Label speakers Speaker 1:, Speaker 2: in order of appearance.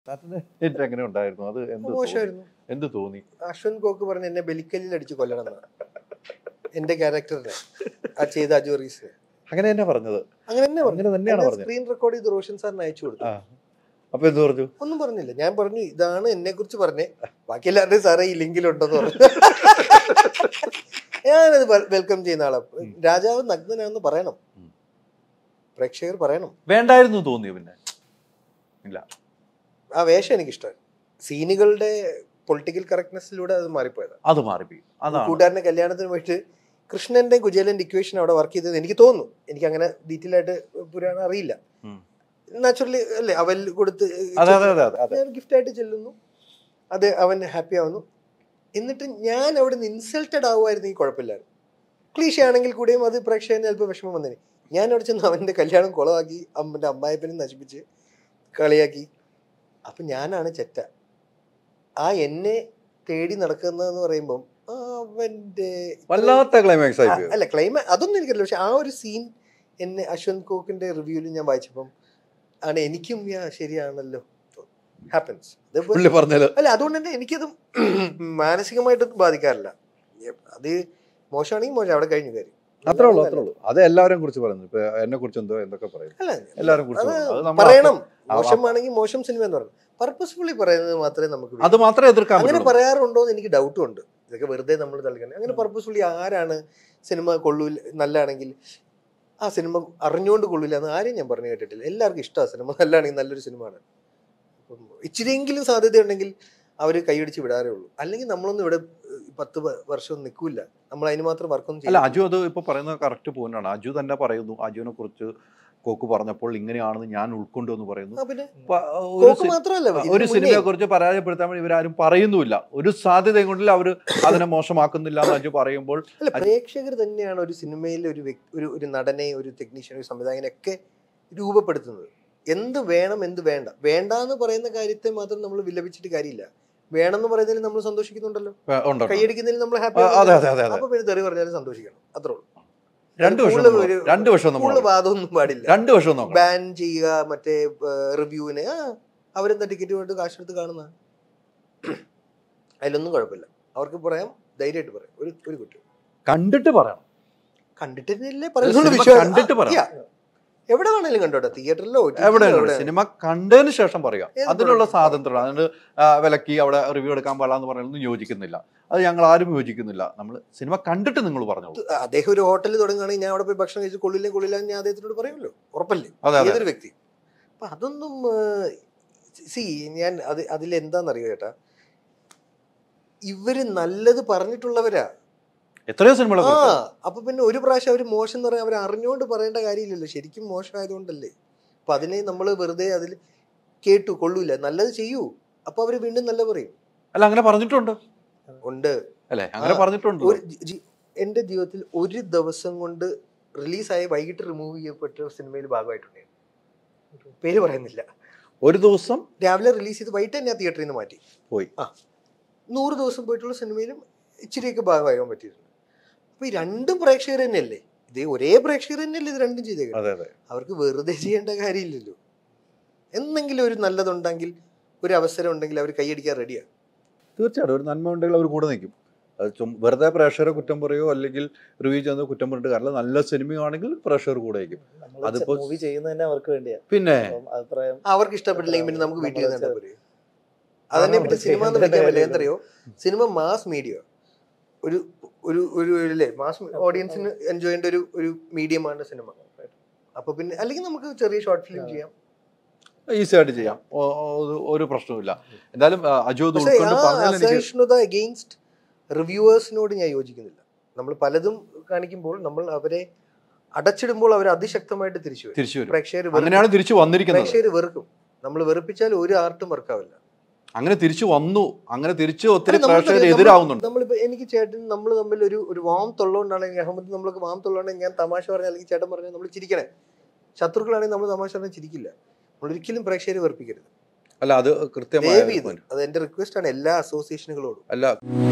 Speaker 1: Saturday എങ്ങനെ ഉണ്ടായിരുന്നു അത് എന്ത് തോന്നി?
Speaker 2: മോശമായിരുന്നു
Speaker 1: എന്ത് തോന്നി
Speaker 2: അശ്വൻ കോക്ക് പറഞ്ഞ് എന്നെ ബലിക്കല്ലിൽ അടിച്ച് കൊല്ലണം എന്നാ. എന്റെ ക്യാരക്ടറിനെ ആ ചെയ്ത അജു റീസ്
Speaker 1: അങ്ങനെ തന്നെ പറഞ്ഞത്
Speaker 2: അങ്ങനെ തന്നെ പറഞ്ഞു
Speaker 1: അങ്ങനെ തന്നെയാണ് പറഞ്ഞത്
Speaker 2: സ്ക്രീൻ റെക്കോർഡ് ചെയ്ത് റോഷൻ സാറിന് അയച്ചു കൊടുത്തു
Speaker 1: ആ അപ്പൊ എന്ത് പറഞ്ഞു
Speaker 2: ഒന്നും പറഞ്ഞില്ല ഞാൻ പറഞ്ഞു ഇതാണ് എന്നെ കുറിച്ച് പറഞ്ഞേ ബാക്കി എല്ലാവരുടെയും സാറേ ഈ ലിങ്കിലുണ്ടെന്ന് പറഞ്ഞു ഞാനത് വെൽക്കം ചെയ്യുന്ന ആളാ രാജാവ് നഗ്നനാണെന്ന് പറയണം
Speaker 1: ഉം.
Speaker 2: പ്രേക്ഷകർ പറയണം
Speaker 1: വേണ്ടായിരുന്നു തോന്നിയോ പിന്നെ ഇല്ല
Speaker 2: ആ വേഷം എനിക്കിഷ്ടമായി സീനുകളുടെ പൊളിറ്റിക്കൽ കറക്റ്റ്നെസ്സിലൂടെ അത് മാറിപ്പോയതാണ്
Speaker 1: അത് മാറിപ്പോയി അതാണ്
Speaker 2: കൂട്ടുകാരന്റെ കല്യാണത്തിന് പോയിട്ട് കൃഷ്ണന്റെ കുചേലന്റെ ഇക്വേഷൻ അവിടെ വർക്ക് ചെയ്തത് എനിക്ക് തോന്നുന്നു എനിക്ക് അങ്ങനെ ഡീറ്റെയിൽ ആയിട്ട് പുരാണം അറിയില്ല
Speaker 1: ഉം.
Speaker 2: നാച്ചുറലി അല്ലേ അവൽ കൊടുത്ത്
Speaker 1: അതെ അതെ അതെ അതെ അതെ
Speaker 2: ഞാൻ ഗിഫ്റ്റ് ആയിട്ട് ചെല്ലുന്നു അത് അവൻ ഹാപ്പി ആവുന്നു എന്നിട്ട് ഞാൻ അവിടെ നിന്ന് ഇൻസൾട്ടഡ് ആവുമായിരുന്നെങ്കിൽ കുഴപ്പമില്ലായിരുന്നു ക്ലീഷ ആണെങ്കിൽ കൂടിയും അത് പ്രേക്ഷകന് ചിലപ്പോൾ വിഷമം വന്നേനെ ഞാൻ അവിടെ ചെന്ന് അവൻ്റെ കല്യാണം കുളമാക്കി അമ്മൻ്റെ അമ്മായപ്പനും നശിപ്പിച്ച് കളിയാക്കി അപ്പം ഞാനാണ് ചെറ്റ ആ എന്നെ തേടി നടക്കുന്നതെന്ന് പറയുമ്പം ആ അവൻ്റെ
Speaker 1: വല്ലാത്ത ക്ലൈമാക്സ് ആയി
Speaker 2: ആ, അല്ല ക്ലൈമ അതൊന്നും എനിക്കറിയില്ല പക്ഷെ ആ ഒരു സീൻ എന്നെ അശ്വന്ത് കോക്കിന്റെ റിവ്യൂവിൽ ഞാൻ വായിച്ചപ്പം ആണ് എനിക്കും യാ ശരിയാണല്ലോ ഹാപ്പൻസ്
Speaker 1: പുള്ളി പറഞ്ഞത്
Speaker 2: അല്ല അതുകൊണ്ട് തന്നെ എനിക്കത് മാനസികമായിട്ട് ബാധിക്കാറില്ല അത് മോശമാണെങ്കിൽ മോശം അവിടെ കഴിഞ്ഞു കാര്യം
Speaker 1: അത്രേ ഉള്ളൂ അത്രേ ഉള്ളൂ അത് എല്ലാവരെയും കുറിച്ച് പറയുന്നു ഇപ്പൊ എന്നെ കുറിച്ച് എന്തോ എന്തൊക്കെ പറയും
Speaker 2: അല്ല
Speaker 1: എല്ലാവരും കുറിച്ച്
Speaker 2: അത്
Speaker 1: പറയുന്നു. അത് നമ്മൾ
Speaker 2: പറയണം
Speaker 1: ആ-
Speaker 2: മോശമാണെങ്കിൽ മോശം സിനിമ എന്ന് പറഞ്ഞു പർപ്പസ്ഫുള്ളി പറയുന്നത് മാത്രമേ നമുക്ക്
Speaker 1: അത് മാത്രമേ എതിർക്കാൻ
Speaker 2: അങ്ങനെ
Speaker 1: പറ്റുള്ളൂ
Speaker 2: പറയാറുണ്ടോ എന്ന് എനിക്ക് ഡൗട്ടും ഉണ്ട് ഇതൊക്കെ വെറുതെ നമ്മൾ തളിക്കണം അങ്ങനെ പർപ്പസ്ഫുള്ളി ആരാണ് സിനിമ കൊള്ളൂല നല്ലതാണെങ്കിൽ ആ സിനിമ അറിഞ്ഞുകൊണ്ട് കൊള്ളില്ല എന്ന് ആരെയും ഞാൻ പറഞ്ഞു കേട്ടിട്ടില്ല എല്ലാവർക്കും ഇഷ്ടമാണ് സിനിമ നല്ലതാണെങ്കിൽ നല്ലൊരു സിനിമയാണ് അപ്പം ഇച്ചിരിയെങ്കിലും സാധ്യതയുണ്ടെങ്കിൽ അവർ കൈയടിച്ച് വിടാറേ ഉള്ളൂ അല്ലെങ്കിൽ നമ്മളൊന്നും ഇവിടെ ഏഹ്, പത്ത് വ- വർഷം നിൽക്കില്ല നമ്മൾ അതിന് മാത്രം വർക്കൊന്നും
Speaker 1: അല്ല
Speaker 2: ചെയ്യില്ല
Speaker 1: അജു അത് ഇപ്പൊ പറയുന്നത് കറക്റ്റ് പോയിന്റാണ് അജു തന്നെ പറയുന്നു അജുവിനെ കുറിച്ച് കോക്ക് പറഞ്ഞപ്പോൾ ഇങ്ങനെയാണെന്ന് ഞാൻ ഉൾക്കൊണ്ടു എന്ന് പറയുന്നു
Speaker 2: ആ, പിന്നെ
Speaker 1: അപ്പൊ, ആ, ഒരു
Speaker 2: കോക്ക്
Speaker 1: സി-
Speaker 2: മാത്രമല്ല
Speaker 1: ആ,
Speaker 2: ഇതിന്
Speaker 1: ഒരു
Speaker 2: മുന്നേ
Speaker 1: സിനിമയെ കുറിച്ച് പരാജയപ്പെടുത്താൻ വേണ്ടി ഇവരാരും പറയുന്നുമില്ല ഒരു സാധ്യതയും കൊണ്ടില്ല അവർ അതിനെ മോശമാക്കുന്നില്ല എന്ന് അജു പറയുമ്പോൾ
Speaker 2: അല്ല പ്രേക്ഷകർ തന്നെയാണ് ഒരു സിനിമയിൽ ഒരു വ്യക്തി ഒരു ഒരു നടനെ ഒരു ടെക്നീഷ്യനെ ഒരു സംവിധായകനെ ഒക്കെ രൂപപ്പെടുത്തുന്നത് എന്ത് വേണം എന്ത് വേണ്ട വേണ്ട എന്ന് പറയുന്ന കാര്യത്തെ മാത്രം നമ്മൾ വിലപിച്ചിട്ട് കാര്യമില്ല വേണമെന്ന് പറയുന്നതിൽ നമ്മൾ സന്തോഷിക്കുന്നുണ്ടല്ലോ
Speaker 1: ആ, ഉണ്ട്, ഉണ്ട്.
Speaker 2: കൈയടിക്കുന്നതിൽ നമ്മൾ ഹാപ്പി
Speaker 1: ആ, അതെ അതെ അതെ അതെ
Speaker 2: അപ്പൊ പിന്നെ തെറി പറഞ്ഞാലും സന്തോഷിക്കണം അത്രേ ഉള്ളൂ
Speaker 1: രണ്ട് വർഷം
Speaker 2: കൂടുതൽ
Speaker 1: നമ്മൾ-
Speaker 2: ഒരു-
Speaker 1: രണ്ട് വർഷം നമ്മൾ
Speaker 2: കൂടുതൽ വാദമൊന്നും പാടില്ല
Speaker 1: രണ്ട് വർഷം നോക്കണം
Speaker 2: ബാൻ ചെയ്യുക മറ്റേ റിവ്യൂവിന് ആ അവരെന്താ ടിക്കറ്റ് കൊണ്ട് കാശെടുത്ത് കാണുന്ന അതിലൊന്നും കുഴപ്പമില്ല അവർക്ക് പറയാം ധൈര്യമായിട്ട് പറയാം ഒരു ഒരു കുറ്റം
Speaker 1: കണ്ടിട്ട് പറയണം
Speaker 2: കണ്ടിട്ടില്ലേ പറയുന്നുള്ളൂ
Speaker 1: സിനിമ
Speaker 2: വിശ്വാസം.
Speaker 1: കണ്ടിട്ട് പറ.
Speaker 2: ആ, yeah. എവിടെ വേണേലും കണ്ടോട്ടെ തിയേറ്ററിലോ
Speaker 1: എവിടെ സിനിമ കണ്ടതിന് ശേഷം പറയുക
Speaker 2: ഏത്
Speaker 1: അതിനുള്ള
Speaker 2: product?
Speaker 1: സ്വാതന്ത്ര്യമാണ് അതിന് ആ, വിലക്കി അവിടെ റിവ്യൂ എടുക്കാൻ പാടില്ല എന്ന് പറയുന്നതൊന്നും യോജിക്കുന്നില്ല അത് ഞങ്ങൾ ആരും യോജിക്കുന്നില്ല നമ്മൾ സിനിമ കണ്ടിട്ട് നിങ്ങൾ പറഞ്ഞോളൂ
Speaker 2: അദ്ദേഹം ഒരു ഹോട്ടലിൽ തുടങ്ങുകയാണെങ്കിൽ ഞാൻ അവിടെ പോയി ഭക്ഷണം കഴിച്ച് കൊള്ളില്ലേ കൊള്ളില്ല എന്ന് ഞാൻ അദ്ദേഹത്തിനോട് പറയുമല്ലോ ഉറപ്പല്ലേ
Speaker 1: അതെ അതെ
Speaker 2: ഏതൊരു വ്യക്തി അപ്പൊ അതൊന്നും സി ഞാൻ അത് അതിൽ എന്താണെന്നറിയോ ചേട്ടാ ഇവര് നല്ലത് പറഞ്ഞിട്ടുള്ളവരാ
Speaker 1: എത്രയോ സിനിമകളെ
Speaker 2: ആ
Speaker 1: കുറിച്ച്
Speaker 2: അപ്പൊ പിന്നെ ഒരു പ്രാവശ്യം അവർ മോശം എന്ന് പറയാൻ അവർ അറിഞ്ഞുകൊണ്ട് പറയേണ്ട കാര്യമില്ലല്ലോ ശരിക്കും മോശമായതുകൊണ്ടല്ലേ അപ്പൊ അതിനെ നമ്മൾ വെറുതെ അതിൽ കേട്ടു കൊള്ളൂല നല്ലത് ചെയ്യൂ അപ്പൊ അവര് വീണ്ടും നല്ല പറയും
Speaker 1: അല്ല അങ്ങനെ പറഞ്ഞിട്ടുണ്ട്
Speaker 2: ഉണ്ട്
Speaker 1: അല്ലെ അങ്ങനെ
Speaker 2: ആ,
Speaker 1: പറഞ്ഞിട്ടുണ്ട്
Speaker 2: ഒരു ജി- ജി- എന്റെ ജീവിതത്തിൽ ഒരു ദിവസം കൊണ്ട് റിലീസായി വൈകിട്ട് റിമൂവ് ചെയ്യപ്പെട്ട സിനിമയിൽ ഭാഗമായിട്ടുണ്ട് പേര് പറയുന്നില്ല
Speaker 1: ഒരു ദിവസം
Speaker 2: രാവിലെ റിലീസ് ചെയ്ത് വൈകിട്ട് തന്നെ ആ തിയേറ്ററിൽ നിന്ന് മാറ്റി
Speaker 1: പോയി.
Speaker 2: ആ നൂറ് ദിവസം പോയിട്ടുള്ള സിനിമയിലും ഇച്ചിരിയൊക്കെ ഭാഗമാകാൻ പറ്റിയിട്ടുണ്ട് അപ്പൊ ഈ രണ്ടും പ്രേക്ഷകർ തന്നെയല്ലേ ഇത് ഒരേ പ്രേക്ഷകർ തന്നെയല്ലേ ഇത് രണ്ടും ചെയ്തേക്കുന്നത്
Speaker 1: അതെ അതെ
Speaker 2: അവർക്ക് വെറുതെ ചെയ്യേണ്ട കാര്യമില്ലല്ലോ എന്തെങ്കിലും ഒരു നല്ലതുണ്ടെങ്കിൽ ഒരു അവസരം ഉണ്ടെങ്കിൽ അവർ കൈയടിക്കാൻ റെഡിയാണ്
Speaker 1: തീർച്ചയായിട്ടും ഒരു നന്മ ഉണ്ടെങ്കിൽ അവർ കൂടെ നിൽക്കും അത് ചും- വെറുതെ പ്രേക്ഷകരെ കുറ്റം പറയുകയോ അല്ലെങ്കിൽ റിവ്യൂ ചെയ്യുന്നത് കുറ്റം പറഞ്ഞിട്ട് കാര്യമില്ല നല്ല സിനിമയാണെങ്കിൽ പ്രേക്ഷകർ കൂടെ നിൽക്കും അതിപ്പോ-
Speaker 3: മൂവി ചെയ്യുന്നത് തന്നെ അവർക്ക് വേണ്ടിയാ
Speaker 1: പിന്നെ
Speaker 3: അപ്പം അഭിപ്രായം
Speaker 2: അവർക്ക് ഇഷ്ടപ്പെട്ടില്ലെങ്കിൽ പിന്നെ നമുക്ക് വീട്ടിൽ
Speaker 3: നമ്മള്
Speaker 2: നിന്ന് പോരെ അതന്നെ പിന്നെ
Speaker 3: നമ്മള്
Speaker 2: സിനിമ എന്ന്
Speaker 3: ചെയ്യേണ്ട
Speaker 2: വിളിക്കാൻ പറ്റില്ല
Speaker 3: കാര്യം
Speaker 2: എന്തറിയോ സിനിമ മാസ് മീഡിയ ഒരു ഒരു ഒരു അല്ലേ മാസ് ഓഡിയൻസിന് എൻജോയ് ചെയ്യേണ്ട ഒരു ഒരു മീഡിയമാണ് സിനിമ അപ്പൊ പിന്നെ അല്ലെങ്കിൽ നമുക്ക് ചെറിയ ഷോർട്ട് ഫിലിം ചെയ്യാം
Speaker 1: ഈസി ആയിട്ട് ചെയ്യാം ഓ- ഓ- ഒരു- ഒരു പ്രശ്നവുമില്ല എന്തായാലും ആ, അജു അത്
Speaker 2: പക്ഷേ
Speaker 1: ഉൾക്കൊണ്ട്
Speaker 2: ആ
Speaker 1: പറഞ്ഞാൽ എനിക്ക്
Speaker 2: അസഹിഷ്ണുത അഗെയിൻസ്റ്റ് റിവ്യൂവേഴ്സിനോട് ഞാൻ യോജിക്കുന്നില്ല നമ്മൾ പലതും കാണിക്കുമ്പോൾ നമ്മൾ അവരെ അടച്ചിടുമ്പോൾ അവർ അതിശക്തമായിട്ട് തിരിച്ചു വരും
Speaker 1: തിരിച്ചു വരും
Speaker 2: പ്രേക്ഷകർ
Speaker 1: അങ്ങനെയാണ് തിരിച്ചു വന്നിരിക്കുന്നത്
Speaker 2: പ്രേക്ഷകർ വെറുക്കും നമ്മൾ വെറുപ്പിച്ചാൽ ഒരു ആർട്ടും വർക്കാവില്ല
Speaker 1: അങ്ങനെ തിരിച്ചു വന്നു അങ്ങനെ തിരിച്ചു ഒത്തിരി
Speaker 2: അല്ല, നമ്മൾ
Speaker 1: പ്രേക്ഷകർ
Speaker 2: നമ്മൾ-
Speaker 1: എതിരാവുന്നുണ്ട്
Speaker 2: നമ്മളിപ്പോ എനിക്ക് ചേട്ടൻ നമ്മൾ തമ്മിൽ ഒരു ഒരു വാം തൊള്ളോണ്ടാണെങ്കിൽ അഹമ്മദ് നമ്മളൊക്കെ വാം തൊള്ളോണ്ടെങ്കിൽ ഞാൻ തമാശ പറഞ്ഞാൽ അല്ലെങ്കിൽ ചേട്ടൻ പറഞ്ഞാൽ നമ്മൾ ചിരിക്കണേ ശത്രുക്കളാണെങ്കിൽ നമ്മൾ തമാശ പറഞ്ഞാൽ ചിരിക്കില്ല നമ്മൾ ഒരിക്കലും പ്രേക്ഷകരെ വെറുപ്പിക്കരുത്
Speaker 1: അല്ല അത് കൃത്യമായ
Speaker 2: ദയവ് ചെയ്ത് അത് എന്റെ റിക്വസ്റ്റ് ആണ് എല്ലാ അസോസിയേഷനുകളോടും
Speaker 1: അല്ല